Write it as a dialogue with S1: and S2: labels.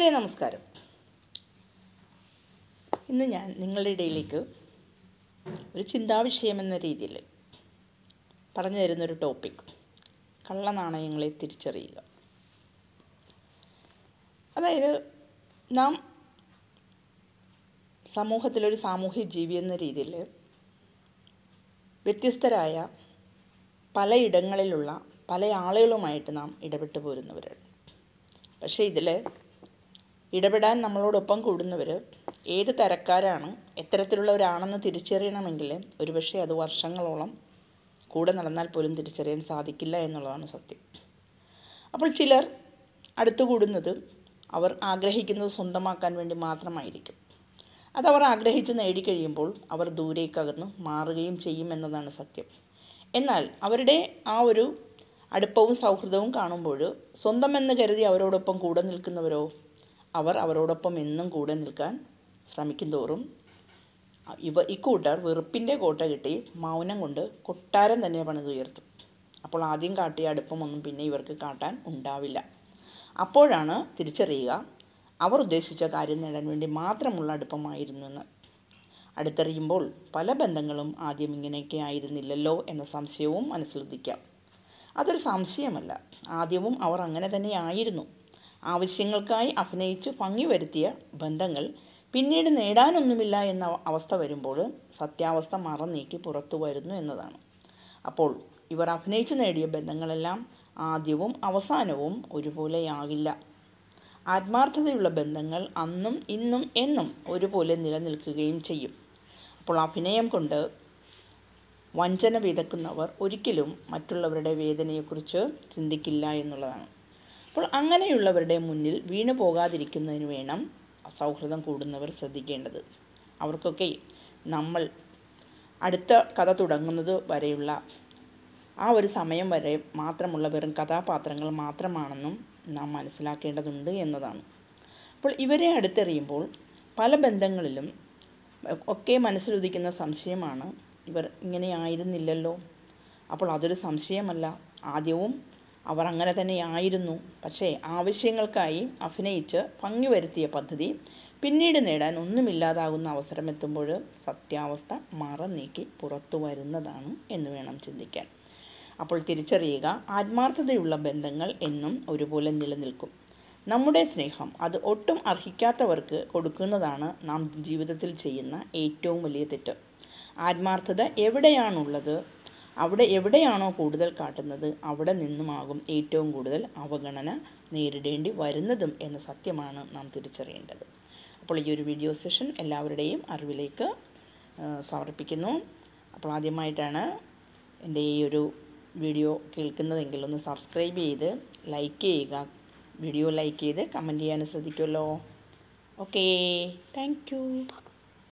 S1: കൂട്ടുകാരെ നമസ്കാരം ഇന്ന് ഞാൻ നിങ്ങളുടെ ഇടയിലേക്ക് ഒരു ചിന്താവിഷയം എന്ന രീതിയിൽ പറഞ്ഞു തരുന്നൊരു ടോപ്പിക് കള്ളനാണയങ്ങളെ തിരിച്ചറിയുക അതായത് നാം സമൂഹത്തിലൊരു സാമൂഹ്യ ജീവി എന്ന രീതിയിൽ വ്യത്യസ്തരായ പലയിടങ്ങളിലുള്ള പല ആളുകളുമായിട്ട് നാം ഇടപെട്ട് പോരുന്നവരാണ് പക്ഷേ ഇതിൽ ഇടപെടാൻ നമ്മളോടൊപ്പം കൂടുന്നവർ ഏത് തരക്കാരാണ് എത്തരത്തിലുള്ളവരാണെന്ന് തിരിച്ചറിയണമെങ്കിൽ ഒരുപക്ഷെ അത് വർഷങ്ങളോളം കൂടെ നടന്നാൽ പോലും തിരിച്ചറിയാൻ സാധിക്കില്ല എന്നുള്ളതാണ് സത്യം അപ്പോൾ ചിലർ അടുത്തു കൂടുന്നത് അവർ ആഗ്രഹിക്കുന്നത് സ്വന്തമാക്കാൻ വേണ്ടി മാത്രമായിരിക്കും അതവർ ആഗ്രഹിച്ച് നേടിക്കഴിയുമ്പോൾ അവർ ദൂരേക്കകന്ന് മാറുകയും ചെയ്യുമെന്നതാണ് സത്യം എന്നാൽ അവരുടെ ആ ഒരു അടുപ്പവും സൗഹൃദവും കാണുമ്പോൾ സ്വന്തം എന്ന് കരുതി അവരോടൊപ്പം കൂടെ നിൽക്കുന്നവരോ അവർ അവരോടൊപ്പം എന്നും കൂടെ നിൽക്കാൻ ശ്രമിക്കും തോറും ഇവ ഇക്കൂട്ടർ വെറുപ്പിൻ്റെ കോട്ട കിട്ടി മൗനം കൊണ്ട് കൊട്ടാരം തന്നെ പണിതുയർത്തും അപ്പോൾ ആദ്യം കാട്ടിയ അടുപ്പമൊന്നും പിന്നെ ഇവർക്ക് കാട്ടാൻ ഉണ്ടാവില്ല അപ്പോഴാണ് തിരിച്ചറിയുക അവർ ഉദ്ദേശിച്ച കാര്യം നേടാൻ വേണ്ടി മാത്രമുള്ള അടുപ്പമായിരുന്നു എന്ന് അടുത്തറിയുമ്പോൾ പല ബന്ധങ്ങളും ആദ്യം ഇങ്ങനെയൊക്കെ ആയിരുന്നില്ലല്ലോ എന്ന സംശയവും മനസ്സിലുദിക്കാം അതൊരു സംശയമല്ല ആദ്യവും അവർ അങ്ങനെ തന്നെ ആയിരുന്നു ആവശ്യങ്ങൾക്കായി അഭിനയിച്ച് ഭംഗി വരുത്തിയ ബന്ധങ്ങൾ പിന്നീട് നേടാനൊന്നുമില്ല എന്ന അവസ്ഥ വരുമ്പോൾ സത്യാവസ്ഥ മറന്നീക്കി പുറത്തു വരുന്നു എന്നതാണ് അപ്പോൾ ഇവർ അഭിനയിച്ച് നേടിയ ബന്ധങ്ങളെല്ലാം ആദ്യവും അവസാനവും ഒരുപോലെയാകില്ല ആത്മാർത്ഥതയുള്ള ബന്ധങ്ങൾ അന്നും ഇന്നും എന്നും ഒരുപോലെ നിലനിൽക്കുകയും ചെയ്യും അപ്പോൾ അഭിനയം കൊണ്ട് വഞ്ചന വിതക്കുന്നവർ ഒരിക്കലും മറ്റുള്ളവരുടെ വേദനയെക്കുറിച്ച് ചിന്തിക്കില്ല എന്നുള്ളതാണ് അപ്പോൾ അങ്ങനെയുള്ളവരുടെ മുന്നിൽ വീണു പോകാതിരിക്കുന്നതിന് വേണം സൗഹൃദം കൂടുന്നവർ ശ്രദ്ധിക്കേണ്ടത് അവർക്കൊക്കെ നമ്മൾ അടുത്ത കഥ തുടങ്ങുന്നത് വരെയുള്ള ആ ഒരു സമയം വരെ മാത്രമുള്ള വെറും കഥാപാത്രങ്ങൾ മാത്രമാണെന്നും നാം മനസ്സിലാക്കേണ്ടതുണ്ട് എന്നതാണ് അപ്പോൾ ഇവരെ അടുത്തെറിയുമ്പോൾ പല ബന്ധങ്ങളിലും ഒക്കെ മനസ്സിലുദിക്കുന്ന സംശയമാണ് ഇവർ ഇങ്ങനെ ആയിരുന്നില്ലല്ലോ അപ്പോൾ അതൊരു സംശയമല്ല ആദ്യവും അവർ അങ്ങനെ തന്നെ ആയിരുന്നു പക്ഷേ ആവശ്യങ്ങൾക്കായി അഭിനയിച്ച് ഭംഗി വരുത്തിയ പദ്ധതി പിന്നീട് നേടാൻ ഒന്നുമില്ലാതാകുന്ന അവസരമെത്തുമ്പോൾ സത്യാവസ്ഥ മറ നീക്കി പുറത്തു വരുന്നതാണ് എന്ന് വേണം ചിന്തിക്കാൻ അപ്പോൾ തിരിച്ചറിയുക ആത്മാർത്ഥതയുള്ള ബന്ധങ്ങൾ എന്നും ഒരുപോലെ നിലനിൽക്കും നമ്മുടെ സ്നേഹം അത് ഒട്ടും അർഹിക്കാത്തവർക്ക് കൊടുക്കുന്നതാണ് നാം ജീവിതത്തിൽ ചെയ്യുന്ന ഏറ്റവും വലിയ തെറ്റ് ആത്മാർത്ഥത എവിടെയാണുള്ളത് അവിടെ എവിടെയാണോ കൂടുതൽ കാട്ടുന്നത് അവിടെ നിന്നുമാകും ഏറ്റവും കൂടുതൽ അവഗണന നേരിടേണ്ടി വരുന്നതും എന്ന സത്യമാണ് നാം തിരിച്ചറിയേണ്ടത് അപ്പോൾ ഈ ഒരു വീഡിയോ സെഷൻ എല്ലാവരുടെയും അറിവിലേക്ക് സമർപ്പിക്കുന്നു അപ്പോൾ ആദ്യമായിട്ടാണ് എൻ്റെ ഈ ഒരു വീഡിയോ കേൾക്കുന്നതെങ്കിൽ ഒന്ന് സബ്സ്ക്രൈബ് ചെയ്ത് ലൈക്ക് ചെയ്യുക വീഡിയോ ലൈക്ക് ചെയ്ത് കമൻറ്റ് ചെയ്യാനും ശ്രദ്ധിക്കുമല്ലോ ഓക്കേ താങ്ക്